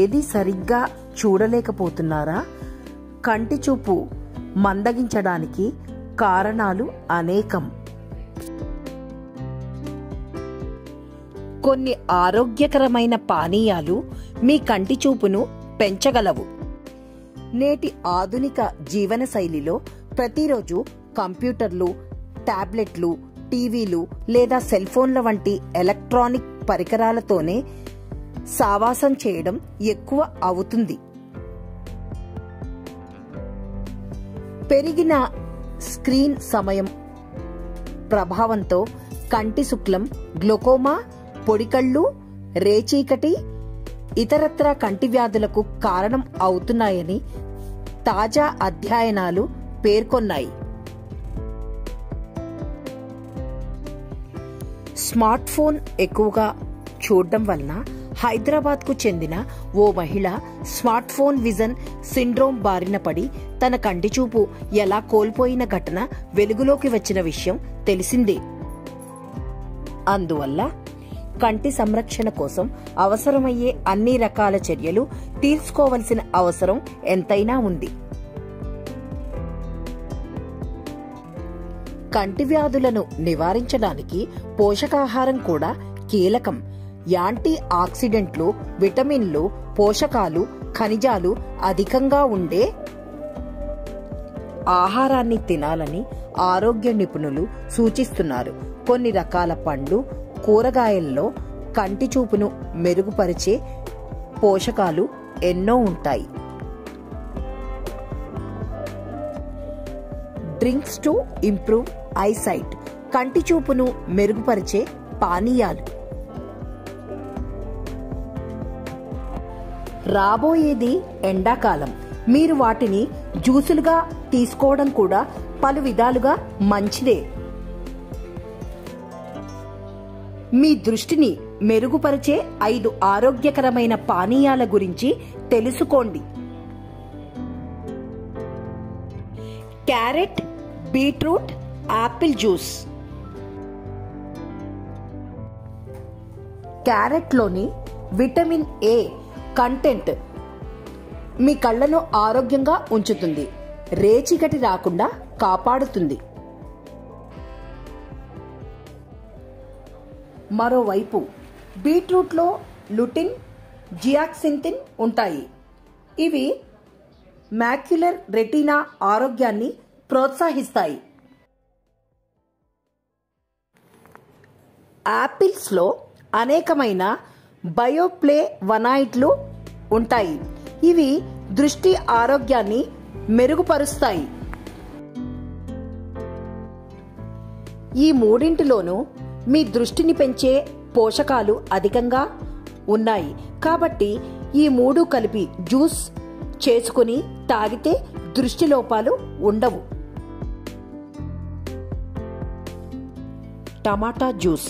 ఏది సరిగ్గా చూడలేకపోతున్నారా కంటి చూపు మందగించడానికి కారణాలు అనేకం కొన్ని ఆరోగ్యకరమైన పానీయాలు మీ కంటి చూపును పెంచగలవు నేటి ఆధునిక జీవనశైలిలో ప్రతిరోజు కంప్యూటర్లు టాబ్లెట్లు టీవీలు లేదా సెల్ ఫోన్ల వంటి ఎలక్ట్రానిక్ పరికరాలతోనే సావాసం చేయడం ఎక్కువ అవుతుంది పెరిగిన స్క్రీన్ సమయం ప్రభావంతో కంటి శుక్లం గ్లొకోమా పొడికళ్ళు రేచీకటి ఇతరత్ర కంటి వ్యాధులకు కారణం అవుతున్నాయని తాజా అధ్యయనాలు పేర్కొన్నాయి స్మార్ట్ ఫోన్ ఎక్కువగా చూడడం వలన హైదరాబాద్ కు చెందిన ఓ మహిళ స్మార్ట్ ఫోన్ విజన్ సిండ్రోమ్ బారిన పడి తన కంటి చూపు ఎలా కోల్పోయిన ఘటన వెలుగులోకి వచ్చిన విషయం తెలిసిందే అందువల్ల కంటి సంరక్షణ కోసం అవసరమయ్యే అన్ని రకాల చర్యలు తీసుకోవలసిన అవసరం ఎంతైనా ఉంది కంటి వ్యాధులను నివారించడానికి పోషకాహారం కూడా కీలకం యాంటీ ఆక్సిడెంట్లు విటమిన్లు పోషకాలు ఖనిజాలు అధికంగా ఉండే ఆహారాన్ని తినాలని ఆరోగ్య నిపుణులు సూచిస్తున్నారు కొన్ని రకాల పండ్లు కూరగాయల్లో కంటి చూపును మెరుగుపరిచే పోషకాలు ఎన్నో ఉంటాయి డ్రింక్స్ టు ఇంప్రూవ్ ఐసైట్ కంటి చూపును మెరుగుపరిచే పానీయాలు రాబోయేది ఎండాకాలం మీరు వాటిని జ్యూసులుగా తీసుకోవడం కూడా పలు విధాలుగా మంచిదే మీ దృష్టిని మెరుగుపరిచే ఐదు ఆరోగ్యకరమైన పానీయాల గురించి తెలుసుకోండి క్యారెట్ బీట్రూట్ యాపిల్ జ్యూస్ క్యారెట్లోని విటమిన్ ఏ కంటెంట్ మీ కళ్ళను ఆరోగ్యంగా ఉంచుతుంది రేచికటి రాకుండా కాపాడుతుంది మరోవైపు బీట్రూట్లో లుటిన్ జియాక్సింతిన్ ఉంటాయి ఇవి మ్యాక్యులర్ రెటీనా ఆరోగ్యాన్ని ప్రోత్సహిస్తాయి యాపిల్స్లో అనేకమైన బయోప్లే వనాయిట్లు ఉంటాయి ఇవి దృష్టి ఆరోగ్యాన్ని మెరుగుపరుస్తాయి ఈ మూడింటిలోనూ మీ దృష్టిని పెంచే పోషకాలు అధికంగా ఉన్నాయి కాబట్టి ఈ మూడు కలిపి జ్యూస్ చేసుకుని తాగితే దృష్టి లోపాలు ఉండవు టమాటా జ్యూస్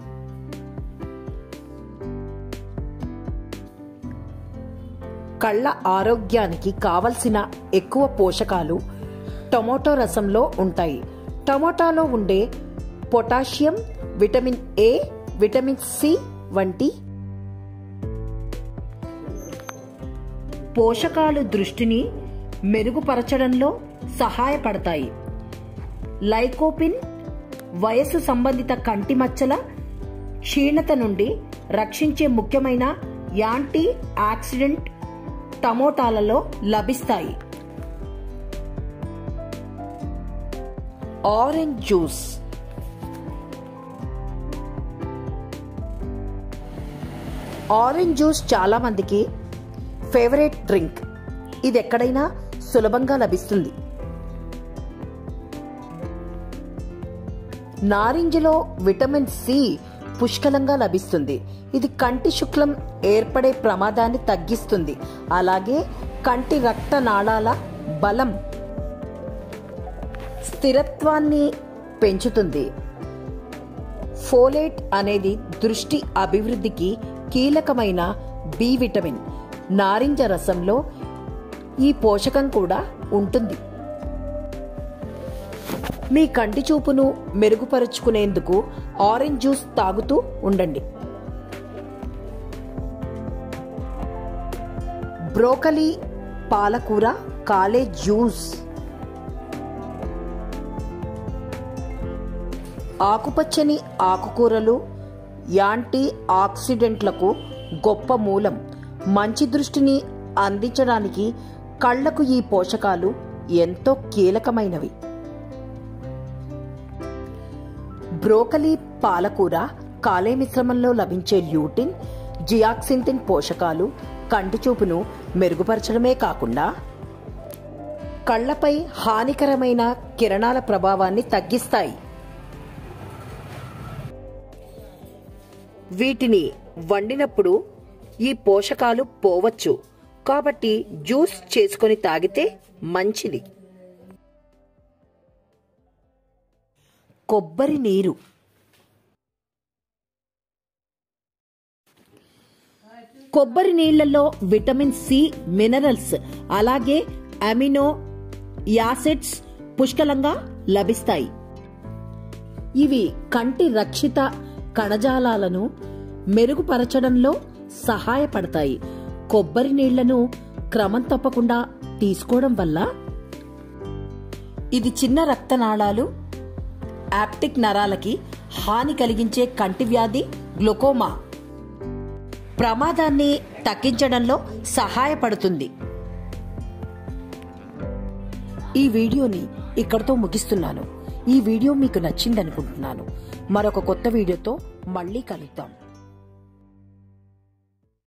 కళ్ళ ఆరోగ్యానికి కావలసిన ఎక్కువ పోషకాలు టొమాటో రసంలో ఉంటాయి టమోటాలో ఉండే potassium vitamin A vitamin C వంటి పోషకాలు దృష్టిని మెరుగుపరచడంలో సహాయపడతాయి లైకోపిన్ వయస్సు సంబంధిత కంటి మచ్చల క్షీణత నుండి రక్షించే ముఖ్యమైన యాంటీ ఆక్సిడెంట్ టమోటాలలో లభిస్తాయి ఆరెంజ్ జ్యూస్ ఆరెంజ్ జ్యూస్ చాలా మందికి ఫేవరెట్ డ్రింక్ ఇది ఎక్కడైనా సులభంగా లభిస్తుంది నారింజలో విటమిన్ సి పుష్కలంగా లభిస్తుంది ఇది కంటి శుక్లం ఏర్పడే ప్రమాదాన్ని తగ్గిస్తుంది అలాగే కంటి రక్త నాళాల బలం స్థిరత్వాన్ని పెంచుతుంది ఫోలేట్ అనేది దృష్టి అభివృద్ధికి కీలకమైన బి విటమిన్ నారింజ రసంలో ఈ పోషకం కూడా ఉంటుంది మీ కంటి చూపును మెరుగుపరుచుకునేందుకు ఆరెంజ్ జ్యూస్ తాగుతూ ఉండండి బ్రోకలీ పాలకూర కాలే జ్యూస్ ఆకుపచ్చని ఆకుకూరలు యాంటీ ఆక్సిడెంట్లకు గొప్ప మూలం మంచి దృష్టిని అందించడానికి కళ్లకు ఈ పోషకాలు ఎంతో కీలకమైనవి బ్రోకలీ పాలకూర కాలే మిశ్రమంలో లభించే ల్యూటిన్ జియాక్సింతిన్ పోషకాలు కంటి చూపును మెరుగుపరచడమే కాకుండా కళ్లపై హానికరమైన కిరణాల ప్రభావాన్ని తగ్గిస్తాయి వీటిని వండినప్పుడు ఈ పోషకాలు పోవచ్చు కాబట్టి జ్యూస్ చేసుకొని తాగితే మంచిది కొబ్బరి నీరు కొబ్బరి నీళ్లలో విటమిన్ సి మినరల్స్ అలాగే అమినో యాసిడ్స్ పుష్కలంగా లభిస్తాయి ఇవి కంటి రక్షిత కణజాలాలను మెరుగుపరచడంలో సహాయపడతాయి కొబ్బరి నీళ్లను క్రమం తప్పకుండా తీసుకోవడం వల్ల ఇది చిన్న రక్తనాళాలు యాప్టిక్ నరాలకి హాని కలిగించే కంటి వ్యాధి గ్లుకోమా ప్రమాదాన్ని తగ్గించడంలో సహాయపడుతుంది ఈ వీడియోని ఇక్కడితో ముగిస్తున్నాను ఈ వీడియో మీకు నచ్చిందనుకుంటున్నాను మరొక కొత్త వీడియోతో మళ్ళీ కలుద్దాం